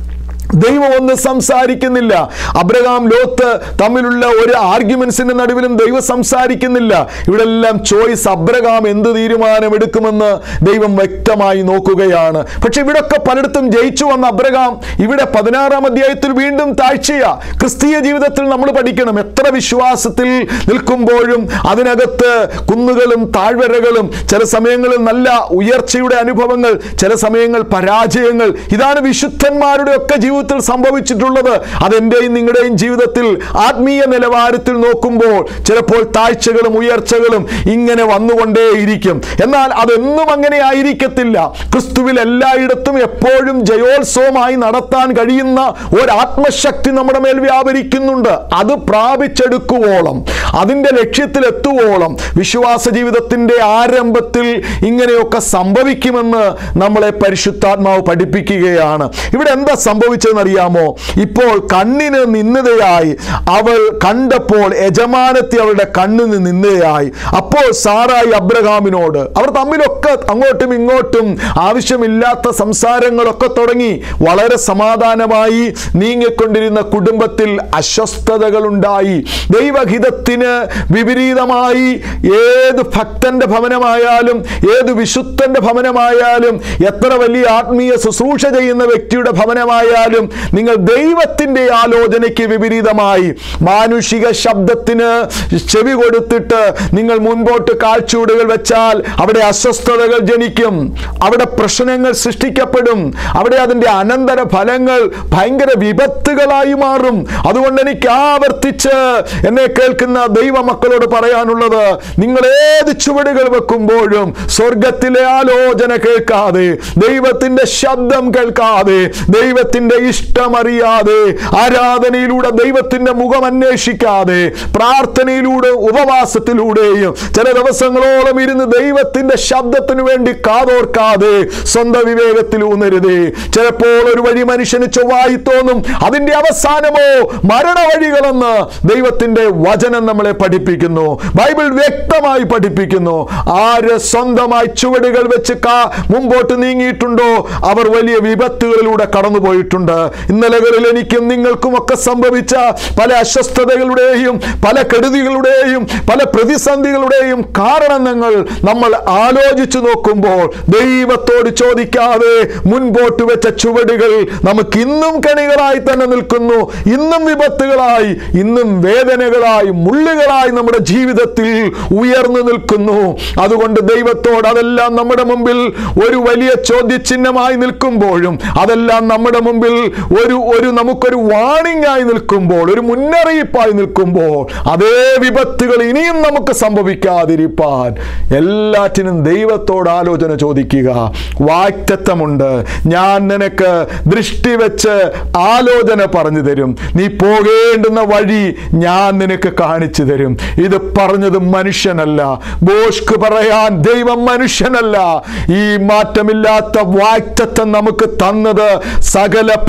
S2: ദൈവം ഒന്നും സംസാരിക്കുന്നില്ല അബ്രഹാം ലോത്ത് തമ്മിലുള്ള ഒരു ആർഗ്യുമെന്റ്സിന്റെ നടുവിലും ദൈവം സംസാരിക്കുന്നില്ല ഇവിടെ എല്ലാം ചോയ്സ് അബ്രഹാം എന്ത് തീരുമാനമെടുക്കുമെന്ന് ദൈവം വ്യക്തമായി നോക്കുകയാണ് പക്ഷെ ഇവിടൊക്കെ പലയിടത്തും ജയിച്ചു വന്ന അബ്രഹാം ഇവിടെ പതിനാറാം അധ്യായത്തിൽ വീണ്ടും താഴ്ചയാ ക്രിസ്തീയ ജീവിതത്തിൽ നമ്മൾ പഠിക്കണം എത്ര വിശ്വാസത്തിൽ നിൽക്കുമ്പോഴും അതിനകത്ത് കുന്നുകളും താഴ്വരകളും ചില സമയങ്ങളിൽ നല്ല ഉയർച്ചയുടെ അനുഭവങ്ങൾ ചില സമയങ്ങൾ പരാജയങ്ങൾ ഇതാണ് വിശുദ്ധന്മാരുടെ ഒക്കെ ജീവിതത്തിൽ സംഭവിച്ചിട്ടുള്ളത് അതെന്റെയും നിങ്ങളുടെയും ജീവിതത്തിൽ ആത്മീയ നിലവാരത്തിൽ നോക്കുമ്പോൾ ചിലപ്പോൾ താഴ്ചകളും ഉയർച്ചകളും ഇങ്ങനെ വന്നുകൊണ്ടേയിരിക്കും എന്നാൽ അതെന്നും അങ്ങനെ ആയിരിക്കത്തില്ല ക്രിസ്തുവിൽ എല്ലായിടത്തും എപ്പോഴും ജയോത്സവമായി നടത്താൻ കഴിയുന്ന ഒരു ആത്മശക്തി നമ്മുടെ മേൽ വ്യാപരിക്കുന്നുണ്ട് അത് പ്രാപിച്ചെടുക്കുവോളം അതിൻ്റെ ലക്ഷ്യത്തിൽ എത്തുവോളം വിശ്വാസ ജീവിതത്തിൻ്റെ ആരംഭത്തിൽ ഇങ്ങനെയൊക്കെ സംഭവിക്കുമെന്ന് നമ്മളെ പരിശുദ്ധാത്മാവ് പഠിപ്പിക്കുകയാണ് ഇവിടെ എന്താ സംഭവിച്ചതെന്ന് അറിയാമോ ഇപ്പോൾ കണ്ണിന് നിന്നതയായി അവൾ കണ്ടപ്പോൾ യജമാനത്തെ അവളുടെ കണ്ണിന് നിന്നതയായി അപ്പോൾ സാറായി അബ്രഹാമിനോട് അവർ തമ്മിലൊക്കെ അങ്ങോട്ടും ഇങ്ങോട്ടും ആവശ്യമില്ലാത്ത സംസാരങ്ങളൊക്കെ തുടങ്ങി വളരെ സമാധാനമായി നീങ്ങിക്കൊണ്ടിരുന്ന കുടുംബത്തിൽ അസ്വസ്ഥതകളുണ്ടായി ദൈവഹിതത്തിന് വിപരീതമായി ഏത് ഭക്തന്റെ ഭവനമായാലും ഏത് വിശുദ്ധന്റെ ഭവനമായാലും എത്ര വലിയ ആത്മീയ ശുശ്രൂഷ ചെയ്യുന്ന വ്യക്തിയുടെ ഭവനമായാലും നിങ്ങൾ ദൈവത്തിന്റെ ആലോചനയ്ക്ക് വിപരീതമായി മാനുഷിക ശബ്ദത്തിന് ചെവി കൊടുത്തിട്ട് നിങ്ങൾ മുൻപോട്ട് കാഴ്ചൂടുകൾ വെച്ചാൽ അവിടെ അസ്വസ്ഥതകൾ ജനിക്കും അവിടെ പ്രശ്നങ്ങൾ സൃഷ്ടിക്കപ്പെടും അവിടെ അതിൻ്റെ അനന്തര ഫലങ്ങൾ ഭയങ്കര വിപത്തുകളായി മാറും അതുകൊണ്ട് എനിക്ക് ആവർത്തിച്ച് എന്നെ കേൾക്കുന്ന ദൈവമക്കളോട് പറയാനുള്ളത് നിങ്ങൾ ഏത് ചുവടുകൾ വെക്കുമ്പോഴും സ്വർഗത്തിലെ ആലോചന കേൾക്കാതെ ദൈവത്തിന്റെ ശബ്ദം കേൾക്കാതെ ദൈവത്തിന്റെ ഇഷ്ടമറിയാതെ ആരാധനയിലൂടെ ദൈവത്തിന്റെ മുഖം അന്വേഷിക്കാതെ പ്രാർത്ഥനയിലൂടെ ഉപവാസത്തിലൂടെയും ചില ദിവസങ്ങളോളം ഇരുന്ന് ദൈവത്തിന്റെ ശബ്ദത്തിനു വേണ്ടി കാതോർക്കാതെ സ്വന്തം വിവേകത്തിൽ ഊന്നരുതേ ചിലപ്പോൾ ഒരു വഴി മനുഷ്യന് ചൊവ്വായി തോന്നും അതിന്റെ അവസാനമോ മരണവഴികളെന്ന് ദൈവത്തിന്റെ വചനം നമ്മളെ പഠിപ്പിക്കുന്നു ബൈബിൾ വ്യക്തമായി പഠിപ്പിക്കുന്നു ആര് സ്വന്തമായി ചുവടുകൾ വെച്ച് കാ മുമ്പോട്ട് നീങ്ങിയിട്ടുണ്ടോ അവർ വലിയ വിപത്തുകളിലൂടെ കടന്നുപോയിട്ടുണ്ട് ഇന്നലകളിൽ എനിക്കും നിങ്ങൾക്കും ഒക്കെ സംഭവിച്ച പല അസ്വസ്ഥതകളുടെയും പല കെടുതികളുടെയും പല പ്രതിസന്ധികളുടെയും കാരണങ്ങൾ നമ്മൾ ആലോചിച്ചു നോക്കുമ്പോൾ ദൈവത്തോട് ചോദിക്കാതെ മുൻപോട്ട് വെച്ച ചുവടുകൾ നമുക്ക് ഇന്നും കണികളായി തന്നെ നിൽക്കുന്നു ഇന്നും വിപത്തുകളായി ഇന്നും വേദനകളായി മുള്ളുകളായി നമ്മുടെ ജീവിതത്തിൽ ഉയർന്നു നിൽക്കുന്നു അതുകൊണ്ട് ദൈവത്തോട് അതെല്ലാം നമ്മുടെ മുമ്പിൽ ഒരു വലിയ ചോദ്യചിഹ്നമായി നിൽക്കുമ്പോഴും അതെല്ലാം നമ്മുടെ മുമ്പിൽ ഒരു ഒരു നമുക്കൊരു വാണിംഗ് ആയി നിൽക്കുമ്പോൾ ഒരു മുന്നറിയിപ്പായി നിൽക്കുമ്പോൾ അതേ വിപത്തുകൾ ഇനിയും നമുക്ക് സംഭവിക്കാതിരിപ്പാൻ എല്ലാറ്റിനും ദൈവത്തോട് ആലോചന ചോദിക്കുക വാക്തത്വമുണ്ട് ഞാൻ നിനക്ക് ദൃഷ്ടി വെച്ച് ആലോചന പറഞ്ഞു തരും നീ പോകേണ്ടുന്ന വഴി ഞാൻ നിനക്ക് കാണിച്ചു തരും ഇത് പറഞ്ഞത് മനുഷ്യനല്ല ബോഷ്ക്ക് പറയാൻ ദൈവം മനുഷ്യനല്ല ഈ മാറ്റമില്ലാത്ത വാക്തത്വം നമുക്ക് തന്നത് സകല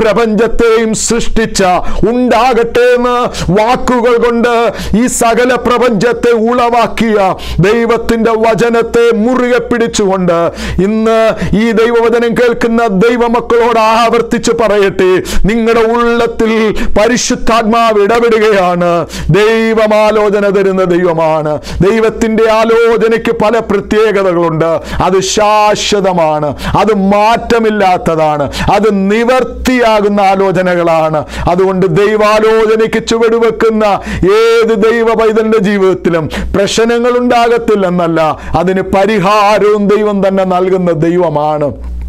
S2: പ്രപഞ്ചത്തെയും സൃഷ്ടിച്ച ഉണ്ടാകട്ടെ എന്ന് വാക്കുകൾ കൊണ്ട് ഈ സകല പ്രപഞ്ചത്തെ ഉളവാക്കിയ ദൈവത്തിന്റെ വചനത്തെ മുറുകെ പിടിച്ചുകൊണ്ട് ഇന്ന് ഈ ദൈവവചനം കേൾക്കുന്ന ദൈവമക്കളോട് ആവർത്തിച്ച് പറയട്ടെ നിങ്ങളുടെ ഉള്ളത്തിൽ പരിശുദ്ധാത്മാവ് ഇടപെടുകയാണ് ദൈവമാലോചന തരുന്ന ദൈവമാണ് ദൈവത്തിന്റെ ആലോചനയ്ക്ക് പല പ്രത്യേകതകളുണ്ട് അത് ശാശ്വതമാണ് അത് മാറ്റമില്ലാത്തതാണ് അത് നിവർത്തിയാകുന്ന ആലോചനകളാണ് അതുകൊണ്ട് ദൈവാലോചനയ്ക്ക് ചുവടുവെക്കുന്ന ഏത് ദൈവ പൈതലിന്റെ ജീവിതത്തിലും പ്രശ്നങ്ങൾ ഉണ്ടാകത്തില്ലെന്നല്ല അതിന് പരിഹാരവും ദൈവം തന്നെ നൽകുന്ന ദൈവമാണ്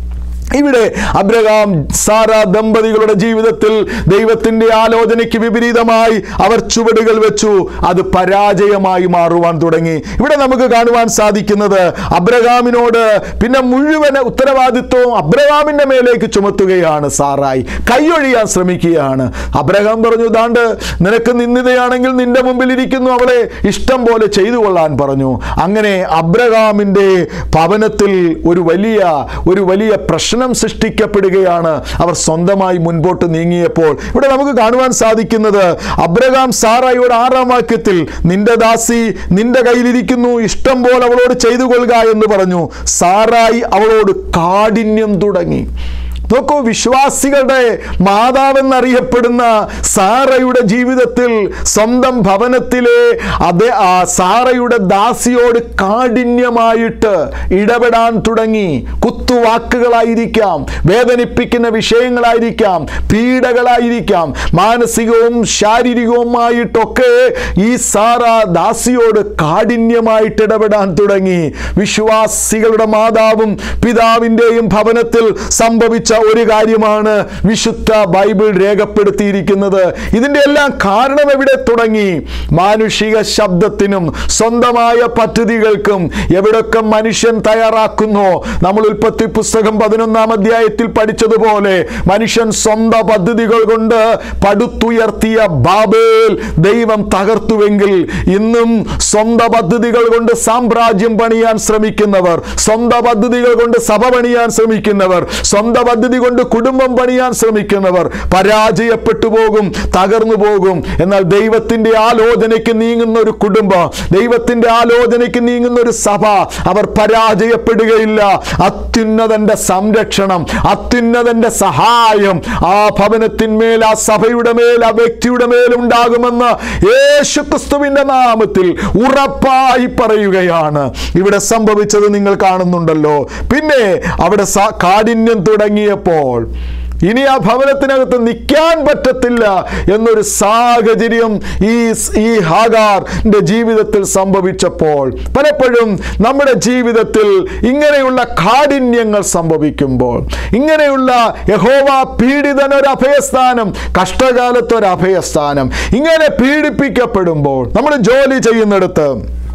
S2: ഇവിടെ അബ്രഹാം സാറ ദമ്പതികളുടെ ജീവിതത്തിൽ ദൈവത്തിന്റെ ആലോചനയ്ക്ക് വിപരീതമായി അവർ ചുവടുകൾ വെച്ചു അത് പരാജയമായി മാറുവാൻ തുടങ്ങി ഇവിടെ നമുക്ക് കാണുവാൻ സാധിക്കുന്നത് അബ്രഹാമിനോട് പിന്നെ മുഴുവൻ ഉത്തരവാദിത്വവും അബ്രഹാമിന്റെ മേലേക്ക് ചുമത്തുകയാണ് സാറായി കൈയൊഴിയാൻ ശ്രമിക്കുകയാണ് അബ്രഹാം പറഞ്ഞു ദാണ്ട് നിനക്ക് നിന്ദിതയാണെങ്കിൽ നിന്റെ മുമ്പിൽ ഇരിക്കുന്നു അവളെ ഇഷ്ടം പോലെ ചെയ്തു കൊള്ളാൻ പറഞ്ഞു അങ്ങനെ അബ്രഹാമിന്റെ ഭവനത്തിൽ ഒരു വലിയ ഒരു വലിയ പ്രശ്നം സൃഷ്ടിക്കപ്പെടുകയാണ് അവർ സ്വന്തമായി മുൻപോട്ട് നീങ്ങിയപ്പോൾ ഇവിടെ നമുക്ക് കാണുവാൻ സാധിക്കുന്നത് അബ്രഹാം സാറായിയുടെ ആറാം വാക്യത്തിൽ നിന്റെ ദാസി നിന്റെ കയ്യിലിരിക്കുന്നു ഇഷ്ടം പോലെ അവളോട് ചെയ്തു കൊള്ളുക എന്ന് പറഞ്ഞു സാറായി അവളോട് കാഠിന്യം തുടങ്ങി നോക്കൂ വിശ്വാസികളുടെ മാതാവെന്നറിയപ്പെടുന്ന സാറയുടെ ജീവിതത്തിൽ സ്വന്തം ഭവനത്തിലെ അതേ ആ സാറയുടെ ദാസിയോട് കാഠിന്യമായിട്ട് ഇടപെടാൻ തുടങ്ങി കുത്തുവാക്കുകളായിരിക്കാം വേദനിപ്പിക്കുന്ന വിഷയങ്ങളായിരിക്കാം പീഡകളായിരിക്കാം മാനസികവും ശാരീരികവുമായിട്ടൊക്കെ ഈ സാറ ദാസിയോട് കാഠിന്യമായിട്ട് ഇടപെടാൻ തുടങ്ങി വിശ്വാസികളുടെ മാതാവും പിതാവിൻ്റെയും ഭവനത്തിൽ സംഭവിച്ച ഒരു കാര്യമാണ് വിശുദ്ധ ബൈബിൾ രേഖപ്പെടുത്തിയിരിക്കുന്നത് ഇതിൻ്റെ എല്ലാം കാരണം എവിടെ തുടങ്ങി മാനുഷിക ശബ്ദത്തിനും സ്വന്തമായ പദ്ധതികൾക്കും എവിടൊക്കെ മനുഷ്യൻ തയ്യാറാക്കുന്നു നമ്മൾ ഉൽപ്പത്തി പുസ്തകം പതിനൊന്നാം അധ്യായത്തിൽ പഠിച്ചതുപോലെ മനുഷ്യൻ സ്വന്തം പദ്ധതികൾ കൊണ്ട് പടുത്തുയർത്തിയ ബാബേൽ ദൈവം തകർത്തുവെങ്കിൽ ഇന്നും സ്വന്തം പദ്ധതികൾ കൊണ്ട് സാമ്രാജ്യം പണിയാൻ ശ്രമിക്കുന്നവർ സ്വന്തം പദ്ധതികൾ കൊണ്ട് സഭ പണിയാൻ ശ്രമിക്കുന്നവർ സ്വന്തം പദ്ധതി കൊണ്ട് കുടുംബം പണിയാൻ ശ്രമിക്കുന്നവർ പരാജയപ്പെട്ടു പോകും തകർന്നു പോകും എന്നാൽ ദൈവത്തിന്റെ ആലോചനയ്ക്ക് നീങ്ങുന്ന ഒരു കുടുംബം ദൈവത്തിന്റെ ആലോചനയ്ക്ക് നീങ്ങുന്ന ഒരു സഭ അവർ പരാജയപ്പെടുകയില്ല അത്യുന്നതന്റെ സംരക്ഷണം അത്യുന്നതന്റെ സഹായം ആ ഭവനത്തിന്മേൽ ആ സഭയുടെ മേൽ ആ വ്യക്തിയുടെ മേൽ ഉണ്ടാകുമെന്ന് യേശു ക്രിസ്തുവിന്റെ നാമത്തിൽ ഉറപ്പായി പറയുകയാണ് ഇവിടെ സംഭവിച്ചത് നിങ്ങൾ കാണുന്നുണ്ടല്ലോ പിന്നെ അവിടെ സ- കാഠിന്യം തുടങ്ങിയപ്പോൾ ഇനി ആ ഭവനത്തിനകത്ത് നിൽക്കാൻ പറ്റത്തില്ല എന്നൊരു സാഹചര്യം ഈ ഈ ഹാഗാറിന്റെ ജീവിതത്തിൽ സംഭവിച്ചപ്പോൾ പലപ്പോഴും നമ്മുടെ ജീവിതത്തിൽ ഇങ്ങനെയുള്ള കാഠിന്യങ്ങൾ സംഭവിക്കുമ്പോൾ ഇങ്ങനെയുള്ള യഹോവ പീഡിതനൊരു അഭയസ്ഥാനം കഷ്ടകാലത്തൊരു അഭയസ്ഥാനം ഇങ്ങനെ പീഡിപ്പിക്കപ്പെടുമ്പോൾ നമ്മൾ ജോലി ചെയ്യുന്നിടത്ത്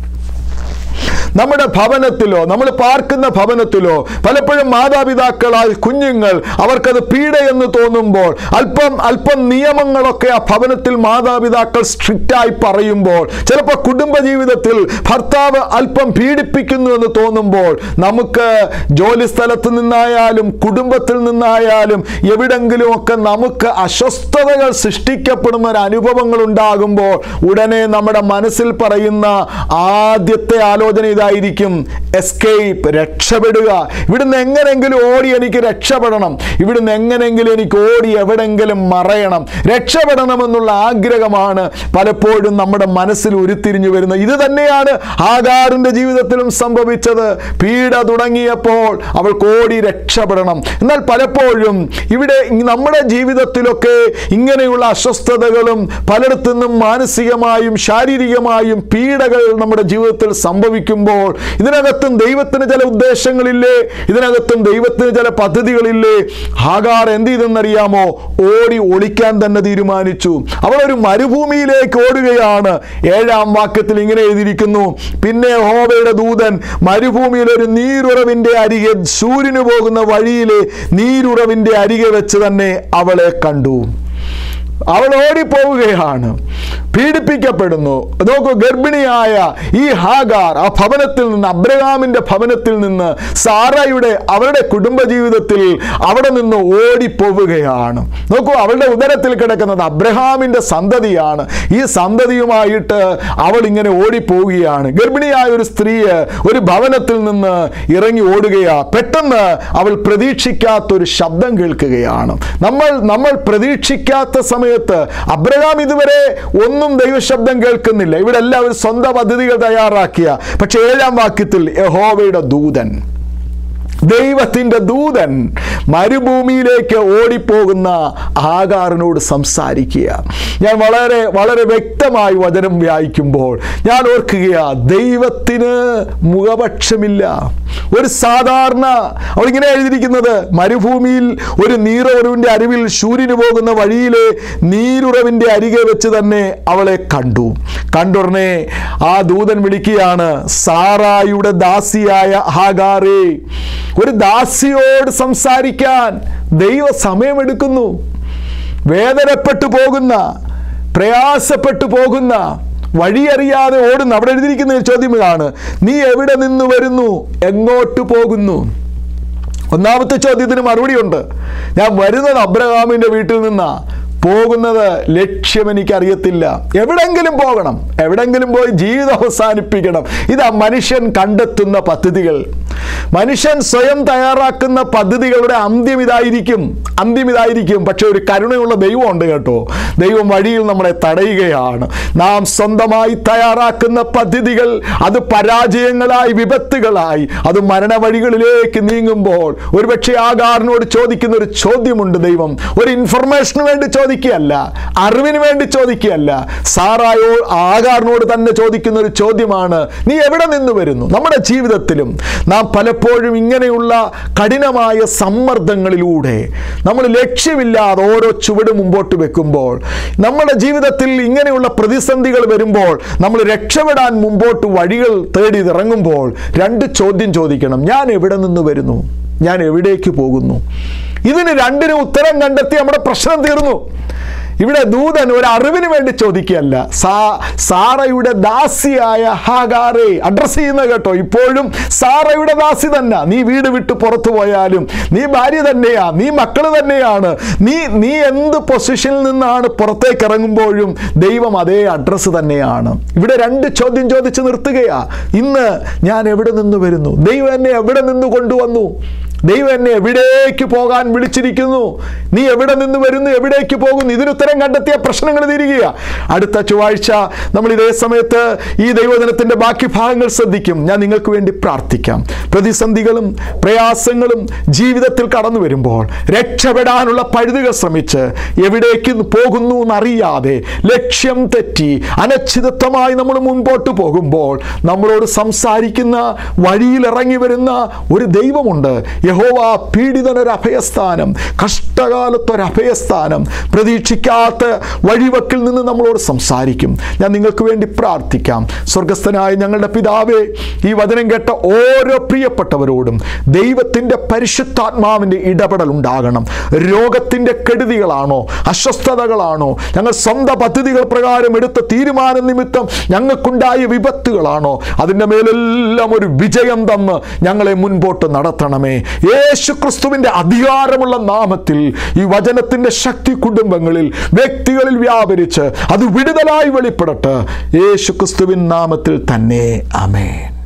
S2: നമ്മുടെ ഭവനത്തിലോ നമ്മൾ പാർക്കുന്ന ഭവനത്തിലോ പലപ്പോഴും മാതാപിതാക്കളാൽ കുഞ്ഞുങ്ങൾ അവർക്കത് പീഡയെന്ന് തോന്നുമ്പോൾ അല്പം അല്പം നിയമങ്ങളൊക്കെ ആ ഭവനത്തിൽ മാതാപിതാക്കൾ സ്ട്രിക്റ്റായി പറയുമ്പോൾ ചിലപ്പോൾ കുടുംബജീവിതത്തിൽ ഭർത്താവ് അല്പം പീഡിപ്പിക്കുന്നു എന്ന് തോന്നുമ്പോൾ നമുക്ക് ജോലി സ്ഥലത്ത് നിന്നായാലും കുടുംബത്തിൽ നിന്നായാലും എവിടെങ്കിലുമൊക്കെ നമുക്ക് അസ്വസ്ഥതകൾ സൃഷ്ടിക്കപ്പെടുന്ന ഒരു അനുഭവങ്ങൾ ഉണ്ടാകുമ്പോൾ ഉടനെ നമ്മുടെ മനസ്സിൽ പറയുന്ന ആദ്യത്തെ ആലോചന ഇതായിരിക്കും എസ്കേപ്പ് രക്ഷപ്പെടുക ഇവിടുന്ന് എങ്ങനെങ്കിലും ഓടി എനിക്ക് രക്ഷപ്പെടണം ഇവിടുന്ന് എങ്ങനെങ്കിലും എനിക്ക് ഓടി എവിടെങ്കിലും മറയണം രക്ഷപ്പെടണമെന്നുള്ള ആഗ്രഹമാണ് പലപ്പോഴും നമ്മുടെ മനസ്സിൽ ഉരുത്തിരിഞ്ഞു വരുന്നത് ഇത് തന്നെയാണ് ആകാറിന്റെ ജീവിതത്തിലും സംഭവിച്ചത് പീഡ തുടങ്ങിയപ്പോൾ അവൾക്ക് ഓടി രക്ഷപ്പെടണം എന്നാൽ പലപ്പോഴും ഇവിടെ നമ്മുടെ ജീവിതത്തിലൊക്കെ ഇങ്ങനെയുള്ള അസ്വസ്ഥതകളും പലയിടത്തു നിന്നും മാനസികമായും ശാരീരികമായും പീഡകൾ നമ്മുടെ ജീവിതത്തിൽ സംഭവിക്കുമ്പോൾ ഇതിനകത്തും ദൈവത്തിന് ചില ഉദ്ദേശങ്ങളില്ലേ ഇതിനകത്തും ദൈവത്തിന് ചില പദ്ധതികളില്ലേ ഹാഗാർ എന്ത് ചെയ്തെന്നറിയാമോ ഓടി ഒളിക്കാൻ തന്നെ തീരുമാനിച്ചു അവൾ ഒരു മരുഭൂമിയിലേക്ക് ഓടുകയാണ് ഏഴാം വാക്യത്തിൽ ഇങ്ങനെ എഴുതിയിരിക്കുന്നു പിന്നെ ഹോബയുടെ ദൂതൻ മരുഭൂമിയിൽ ഒരു നീരുറവിന്റെ അരികെ സൂര്യന് പോകുന്ന വഴിയിലെ നീരുറവിന്റെ അരികെ വെച്ച് തന്നെ അവളെ കണ്ടു അവൾ ഓടിപ്പോവുകയാണ് പീഡിപ്പിക്കപ്പെടുന്നു നോക്കൂ ഗർഭിണിയായ ഈ ഹാഗാർ ആ ഭവനത്തിൽ നിന്ന് അബ്രഹാമിന്റെ ഭവനത്തിൽ നിന്ന് സാറയുടെ അവരുടെ കുടുംബജീവിതത്തിൽ അവിടെ നിന്ന് ഓടിപ്പോവുകയാണ് നോക്കൂ അവളുടെ ഉദരത്തിൽ കിടക്കുന്നത് അബ്രഹാമിന്റെ സന്തതിയാണ് ഈ സന്തതിയുമായിട്ട് അവൾ ഇങ്ങനെ ഓടിപ്പോവുകയാണ് ഗർഭിണിയായ ഒരു സ്ത്രീ ഒരു ഭവനത്തിൽ നിന്ന് ഇറങ്ങി ഓടുകയാ പെട്ടെന്ന് അവൾ പ്രതീക്ഷിക്കാത്ത ഒരു ശബ്ദം കേൾക്കുകയാണ് നമ്മൾ നമ്മൾ പ്രതീക്ഷിക്കാത്ത സമയത്ത് അബ്രഹാം ഇതുവരെ ഒന്നും ദൈവശബ്ദം കേൾക്കുന്നില്ല ഇവിടെ എല്ലാവരും സ്വന്തം പദ്ധതികൾ തയ്യാറാക്കിയ പക്ഷെ ഏഴാം വാക്യത്തിൽ യഹോവയുടെ ദൂതൻ ദൈവത്തിൻ്റെ ദൂതൻ മരുഭൂമിയിലേക്ക് ഓടിപ്പോകുന്ന ആകാറിനോട് സംസാരിക്കുക ഞാൻ വളരെ വളരെ വ്യക്തമായി വചനം വായിക്കുമ്പോൾ ഞാൻ ഓർക്കുകയാ ദൈവത്തിന് മുഖപക്ഷമില്ല ഒരു സാധാരണ അവളിങ്ങനെ എഴുതിയിരിക്കുന്നത് മരുഭൂമിയിൽ ഒരു നീറുറവിൻ്റെ അരിവിൽ സൂര്യന് പോകുന്ന വഴിയിലെ നീരുറവിൻ്റെ അരികെ വെച്ച് തന്നെ അവളെ കണ്ടു കണ്ടുടനെ ആ ദൂതൻ വിളിക്കുകയാണ് സാറായുടെ ദാസിയായ ഹാഗാറേ ഒരു ദാസിയോട് സംസാരിക്കാൻ ദൈവ സമയമെടുക്കുന്നു വേദനപ്പെട്ടു പോകുന്ന പ്രയാസപ്പെട്ടു പോകുന്ന വഴിയറിയാതെ ഓടുന്നു അവിടെ എഴുതിയിരിക്കുന്ന ഒരു ചോദ്യം ഇതാണ് നീ എവിടെ നിന്ന് വരുന്നു എങ്ങോട്ട് പോകുന്നു ഒന്നാമത്തെ ചോദ്യത്തിന് മറുപടിയുണ്ട് ഞാൻ വരുന്നത് അബ്രഹാമിൻ്റെ വീട്ടിൽ നിന്നാ പോകുന്നത് ലക്ഷ്യം എനിക്കറിയത്തില്ല എവിടെങ്കിലും പോകണം എവിടെങ്കിലും പോയി ജീവിതം അവസാനിപ്പിക്കണം ഇതാ മനുഷ്യൻ കണ്ടെത്തുന്ന പദ്ധതികൾ മനുഷ്യൻ സ്വയം തയ്യാറാക്കുന്ന പദ്ധതികളുടെ അന്ത്യം ഇതായിരിക്കും അന്ത്യം ഇതായിരിക്കും പക്ഷെ ഒരു കരുണയുള്ള ദൈവമുണ്ട് കേട്ടോ ദൈവം വഴിയിൽ നമ്മളെ തടയുകയാണ് നാം സ്വന്തമായി തയ്യാറാക്കുന്ന പദ്ധതികൾ അത് പരാജയങ്ങളായി വിപത്തുകളായി അത് മരണവഴികളിലേക്ക് നീങ്ങുമ്പോൾ ഒരുപക്ഷെ ആകാറിനോട് ചോദിക്കുന്ന ഒരു ചോദ്യമുണ്ട് ദൈവം ഒരു ഇൻഫർമേഷന് വേണ്ടി ചോദിക്കുകയല്ല അറിവിന് വേണ്ടി ചോദിക്കുകയല്ല സാറായോ ആകാറിനോട് തന്നെ ചോദിക്കുന്ന ഒരു ചോദ്യമാണ് നീ എവിടെ നിന്ന് വരുന്നു നമ്മുടെ ജീവിതത്തിലും നാം പലപ്പോഴും ഇങ്ങനെയുള്ള കഠിനമായ സമ്മർദ്ദങ്ങളിലൂടെ നമ്മൾ ലക്ഷ്യമില്ലാതെ ഓരോ ചുവട് മുമ്പോട്ട് വെക്കുമ്പോൾ നമ്മുടെ ജീവിതത്തിൽ ഇങ്ങനെയുള്ള പ്രതിസന്ധികൾ വരുമ്പോൾ നമ്മൾ രക്ഷപ്പെടാൻ മുമ്പോട്ട് വഴികൾ തേടി ഇറങ്ങുമ്പോൾ രണ്ട് ചോദ്യം ചോദിക്കണം ഞാൻ എവിടെ നിന്ന് വരുന്നു ഞാൻ എവിടേക്ക് പോകുന്നു ഇതിന് രണ്ടിനും ഉത്തരം കണ്ടെത്തി നമ്മുടെ പ്രശ്നം തീർന്നു ഇവിടെ ദൂതൻ ഒരു അറിവിന് വേണ്ടി ചോദിക്കുകയല്ല സാ സാറയുടെ ദാസിയായ ഹാഗാറെ അഡ്രസ് ചെയ്യുന്ന കേട്ടോ ഇപ്പോഴും സാറയുടെ ദാസി തന്നെ നീ വീട് വിട്ട് പുറത്തു പോയാലും നീ ഭാര്യ തന്നെയാ നീ മക്കൾ തന്നെയാണ് നീ നീ എന്ത് പൊസിഷനിൽ നിന്നാണ് പുറത്തേക്ക് ഇറങ്ങുമ്പോഴും ദൈവം അതേ അഡ്രസ്സ് തന്നെയാണ് ഇവിടെ രണ്ട് ചോദ്യം ചോദിച്ച് നിർത്തുകയാ ഇന്ന് ഞാൻ എവിടെ നിന്ന് വരുന്നു ദൈവം എന്നെ എവിടെ നിന്ന് കൊണ്ടുവന്നു ദൈവം എന്നെ എവിടേക്ക് പോകാൻ വിളിച്ചിരിക്കുന്നു നീ എവിടെ നിന്ന് വരുന്നു എവിടേക്ക് പോകുന്നു ഇതിനുത്തരം കണ്ടെത്തിയ പ്രശ്നങ്ങൾ തീരുക അടുത്ത ചൊവ്വാഴ്ച നമ്മൾ ഇതേ സമയത്ത് ഈ ദൈവദിനത്തിൻ്റെ ബാക്കി ഭാഗങ്ങൾ ശ്രദ്ധിക്കും ഞാൻ നിങ്ങൾക്ക് വേണ്ടി പ്രാർത്ഥിക്കാം പ്രതിസന്ധികളും പ്രയാസങ്ങളും ജീവിതത്തിൽ കടന്നു വരുമ്പോൾ രക്ഷപ്പെടാനുള്ള പഴുതുകൾ ശ്രമിച്ച് എവിടേക്ക് പോകുന്നു എന്നറിയാതെ ലക്ഷ്യം തെറ്റി അനക്ഷിതത്വമായി നമ്മൾ മുൻപോട്ട് പോകുമ്പോൾ നമ്മളോട് സംസാരിക്കുന്ന വഴിയിൽ ഇറങ്ങി വരുന്ന ഒരു ദൈവമുണ്ട് യഹോവ പീഡിതനൊരു അഭയസ്ഥാനം കഷ്ടകാലത്തൊരു അഭയസ്ഥാനം പ്രതീക്ഷിക്കാത്ത വഴിവക്കിൽ നിന്ന് നമ്മളോട് സംസാരിക്കും ഞാൻ നിങ്ങൾക്ക് വേണ്ടി പ്രാർത്ഥിക്കാം സ്വർഗസ്ഥനായ ഞങ്ങളുടെ പിതാവേ ഈ വചനം കേട്ട ഓരോ പ്രിയപ്പെട്ടവരോടും ദൈവത്തിൻ്റെ പരിശുദ്ധാത്മാവിൻ്റെ ഇടപെടൽ ഉണ്ടാകണം രോഗത്തിൻ്റെ കെടുതികളാണോ അസ്വസ്ഥതകളാണോ ഞങ്ങൾ സ്വന്തം പദ്ധതികൾ പ്രകാരം എടുത്ത തീരുമാന നിമിത്തം ഞങ്ങൾക്കുണ്ടായ വിപത്തുകളാണോ അതിൻ്റെ മേലെല്ലാം ഒരു വിജയം തന്ന് ഞങ്ങളെ മുൻപോട്ട് നടത്തണമേ യേശു ക്രിസ്തുവിൻ്റെ അധികാരമുള്ള നാമത്തിൽ ഈ വചനത്തിൻ്റെ ശക്തി കുടുംബങ്ങളിൽ വ്യക്തികളിൽ വ്യാപരിച്ച് അത് വിടുതലായി വെളിപ്പെടട്ടെ യേശു ക്രിസ്തുവിൻ നാമത്തിൽ തന്നെ അമേൻ